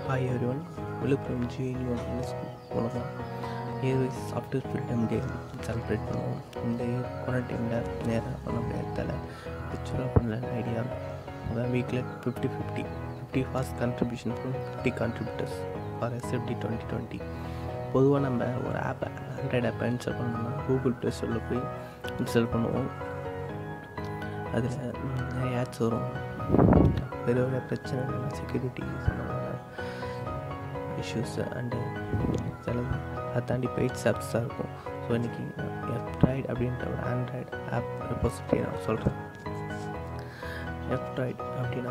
hi everyone Villupuram GNU school மூலமாக ஏர்வைஸ் software freedom day celebrate பண்ணுவோம் இந்த இயர் குவாரண்டைனில் நேராக பண்ண முடியாததால் விர்ச்சுவலாக பண்ணலான்னு ஐடியா அதான் வீக்கில் fifty fifty fifty fast contribution from fifty contributors for SFD twenty twenty பொதுவாக நம்ம ஒரு ஆப்பை ஆண்ட்ராய்டு ஆப்பை இன்ஸ்டால் பண்ணோம்னா கூகுள் ப்ளே ஸ்டோரில் போய் இன்ஸ்டால் பண்ணுவோம் அதில் நிறைய ஆட்ஸ் வரும் பெரிய பெரிய பிரச்சனை செக்யூரிட்டி சம்மந்தமான இஷ்யூஸ் அண்டு சில அதை தாண்டி பெய்ட்ஸ் ஆப்ஸ் தான் இருக்கும் ஸோ இன்றைக்கி எஃப்ட்ராய்ட் அப்படின்ற ஒரு ஆண்ட்ராய்டு ஆப் ரெப்போசிட்டரி நான் சொல்கிறேன் எஃப்ட்ராய்ட் அப்படின்னா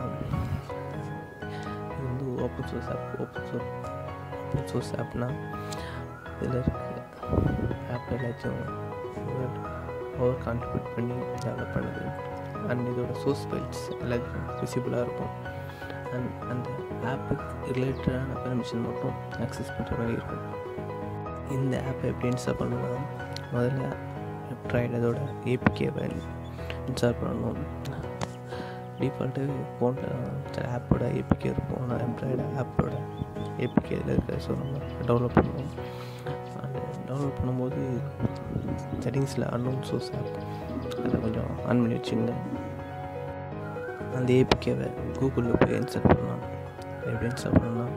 இது வந்து open source app open source open source ஆப்னா இதில் இருக்க ஆப் எல்லாத்தையும் ஓவர் கான்ட்ரிபியூட் பண்ணி டெவலப் பண்ணுது அண்ட் இதோட சோர்ஸ் ஃபைல்ஸ் எல்லாத்தையும் விசிபிளாக இருக்கும் அண்ட் அந்த ஆப்புக்கு ரிலேட்டடான பெர்மிஷன் மட்டும் ஆக்சஸ் பண்ணுற மாதிரி இருக்கும் இந்த ஆப்பை எப்படி இன்ஸ்டால் பண்ணணும்னா முதல்ல ட்ரைட் அதோட ஏபிகேவை இன்ஸ்டால் பண்ணணும் டிஃபால்ட்டு ஃபோனில் சில ஆப்போட ஏபிகே இருக்கும் நான் ஆண்ட்ராய்டு ஆப்போட ஏபிகே இதில் இருக்க ஸோ நம்ம டவுன்லோட் பண்ணுவோம் அந்த டவுன்லோட் பண்ணும்போது செட்டிங்ஸில் அன்னோன் சோர்ஸ் ஆப் அதை கொஞ்சம் ஆன் பண்ணி வச்சுங்க அந்த ஏபிகேவை கூகுளில் போய் இன்ஸ்டால் பண்ணலாம் எப்படி இன்ஸ்டால் பண்ணலாம்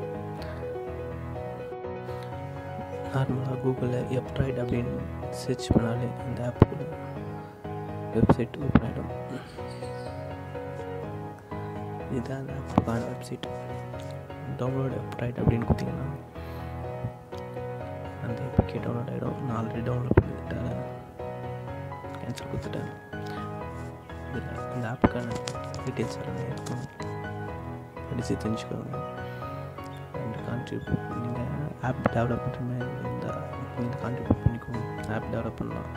நார்மலாக கூகுளில் எப்ட்ராய்ட் அப்படின்னு சர்ச் பண்ணாலே இந்த ஆப்புக்குள்ள வெப்சைட் ஓப்பன் ஆகிடும் இதுதான் அந்த ஆப்புக்கான வெப்சைட் டவுன்லோட் எப்ட்ராய்ட் அப்படின்னு கொடுத்தீங்கன்னா அந்த ஏபிகே டவுன்லோட் ஆகிடும் நான் ஆல்ரெடி டவுன்லோட் பண்ணிவிட்டால கேன்சல் கொடுத்துட்டேன் இதில் இந்த ஆப்புக்கான டீட்டெயில்ஸ் எல்லாமே இருக்கும் படித்து தெரிஞ்சுக்கோங்க அண்ட் கான்ட்ரிபியூட் நீங்கள் ஆப் டெவலப் பண்ணுற இந்த நீங்கள் கான்ட்ரிபியூட் பண்ணிக்கோங்க ஆப் டெவலப் பண்ணலாம்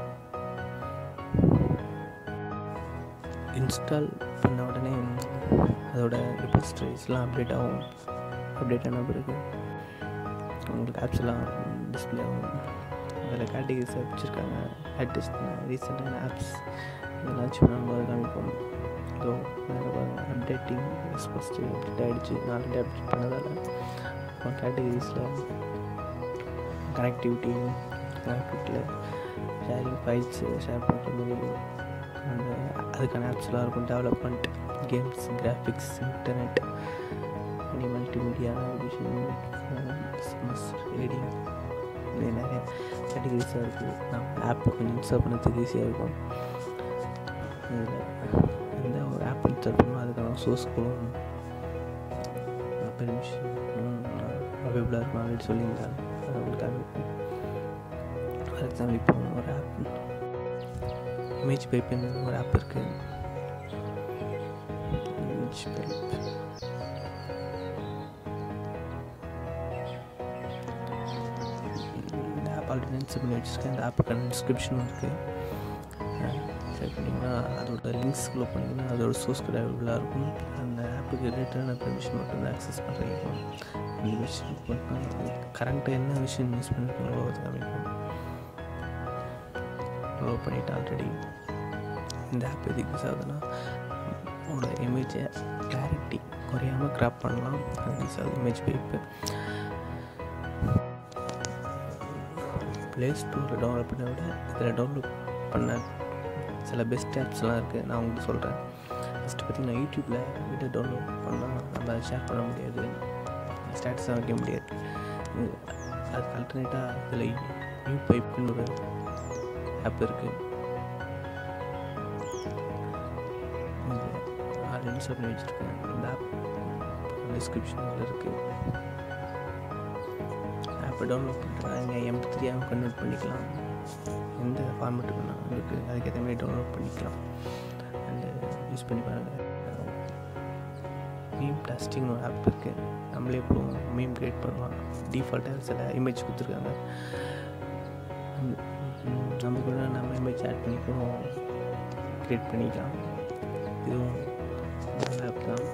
இன்ஸ்டால் பண்ண உடனே அதோட ரிப்போஸ்டரிஸ்லாம் அப்டேட் ஆகும் அப்டேட் ஆன பிறகு உங்களுக்கு ஆப்ஸ் எல்லாம் டிஸ்பிளே ஆகும் அதில் கேட்டகரிஸ் வச்சுருக்காங்க லேட்டஸ்ட் ரீசெண்டான ஆப்ஸ் லான்ச் பண்ணும்போது காமிப்போம் ஸோ அப்டேட்டிங் ஃபஸ்ட்டு அப்டேட் ஆகிடுச்சு நான் ஆல்ரெடி அப்டேட் பண்ணதால் கேட்டகரிஸில் கனெக்டிவிட்டி கனெக்டிவிட்டியில் ஷேரிங் ஃபைல்ஸ் ஷேர் பண்ணுற மாதிரி அந்த அதுக்கான ஆப்ஸ்லாம் இருக்கும் development games graphics internet any multimedia vision business reading இது நிறைய கேட்டகரிஸாக இருக்குது நம்ம ஆப் கொஞ்சம் இன்ஸ்டால் பண்ணுறதுக்கு ஈஸியாக இருக்கும் இதில் எந்த ஒரு ஆப் இன்ஸ்டால் பண்ணணும் அதுக்கான சோர்ஸ் கோடும் பெர்மிஷன் அவைலபிளாக இருக்கும் ஆல்ரெடி சொல்லியிருந்தாங்க அது உங்களுக்கு அமைப்போம் ஃபார் எக்ஸாம்பிள் இப்போ ஒரு ஆப் இமேஜ் பைப்புன்னு ஒரு ஆப் இருக்குது இமேஜ் பைப் இந்த ஆப் ஆல்ரெடி இன்ஸ்டால் பண்ணி வச்சுருக்கேன் இந்த ஆப்புக்கான டிஸ்கிரிப்ஷனும் இருக்குது செக் பண்ணிங்கன்னா அதோட லிங்க்ஸ்குள்ளே போனீங்கன்னா அதோட சோர்ஸ் கூட அவைலபிளாக இருக்கும் அந்த ஆப்புக்கு ரிலேட்டடான பெர்மிஷன் மட்டும் தான் ஆக்சஸ் பண்ணுறீங்க அந்த விஷயம் கரண்ட்டாக என்ன விஷயம் யூஸ் பண்ணிருக்கீங்களோ அது காமிக்கும் டெவலப் பண்ணிவிட்டு ஆல்ரெடி இந்த ஆப் எதுக்கு யூஸ் ஆகுதுன்னா உங்களோட இமேஜை கிளாரிட்டி குறையாமல் க்ராப் பண்ணலாம் அது யூஸ் ஆகுது இமேஜ் பைப்பு ப்ளே ஸ்டோரில் டவுன்லோட் பண்ண விட இதில் டவுன்லோட் பண்ண சில பெஸ்ட் ஆப்ஸ்லாம் இருக்குது நான் உங்களுக்கு சொல்கிறேன் ஃபஸ்ட்டு பார்த்திங்கன்னா யூடியூப்பில் வீடியோ டவுன்லோட் பண்ணால் நம்ம அதை ஷேர் பண்ண முடியாது ஸ்டேட்டஸாக வைக்க முடியாது அதுக்கு அல்டர்னேட்டாக இதில் யூ பைப்புன்னு ஒரு ஆப் இருக்குது ஆல்ரெடி இன்ஸ்டால் பண்ணி வச்சுருக்கேன் இந்த ஆப் டிஸ்கிரிப்ஷனில் இருக்குது ஆப்பை டவுன்லோட் பண்ணுறேன் நீங்கள் எம்பி த்ரீயாக கன்வெர்ட் பண்ணிக்கலாம் எந்த ஃபார்மேட்டு வேணால் உங்களுக்கு அதுக்கேற்ற மாதிரி டவுன்லோட் பண்ணிக்கலாம் அண்டு யூஸ் பண்ணி பாருங்கள் மீம் டஸ்டிங்னு ஒரு ஆப் இருக்குது நம்மளே இப்போ மீம் க்ரியேட் பண்ணலாம் டிஃபால்ட்டாக சில இமேஜ் கொடுத்துருக்காங்க நம்ம கூட நம்ம இமேஜ் ஆட் பண்ணிக்கணும் க்ரியேட் பண்ணிக்கலாம் இதுவும் நல்ல ஆப் தான்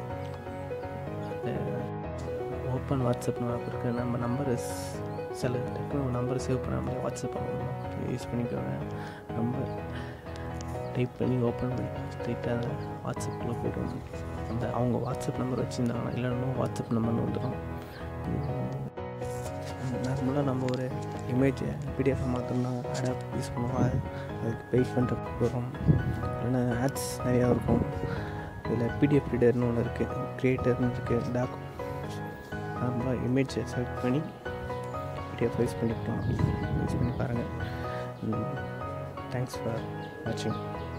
ஓப்பன் வாட்ஸ்அப்னு ஆப் இருக்குது நம்ம நம்பர் சில டக்குனு நம்பர் சேவ் பண்ணாமல் வாட்ஸ்அப் பண்ணணும் யூஸ் பண்ணிக்கோங்க நம்பர் டைப் பண்ணி ஓப்பன் பண்ணி ஸ்ட்ரைட்டாக வாட்ஸ்அப்பில் போய்டும் அந்த அவங்க வாட்ஸ்அப் நம்பர் வச்சுருந்தாங்கன்னா இல்லைன்னா வாட்ஸ்அப் நம்பர்னு வந்துடும் நார்மலாக நம்ம ஒரு இமேஜை பிடிஎஃப் மாற்றோம்னா அடாப் யூஸ் பண்ணுவோம் அது அதுக்கு வெயிட் பண்ணுற போகிறோம் இல்லைன்னா ஆட்ஸ் நிறையா இருக்கும் இதில் பிடிஎஃப் ரீடர்னு ஒன்று இருக்குது க்ரியேட்டர்னு இருக்குது டாக் நார்மலாக இமேஜை செலக்ட் பண்ணி பிடிஎஃப் யூஸ் பண்ணிக்கலாம் யூஸ் பண்ணி பாருங்கள் தேங்க்ஸ் ஃபார் வாட்சிங்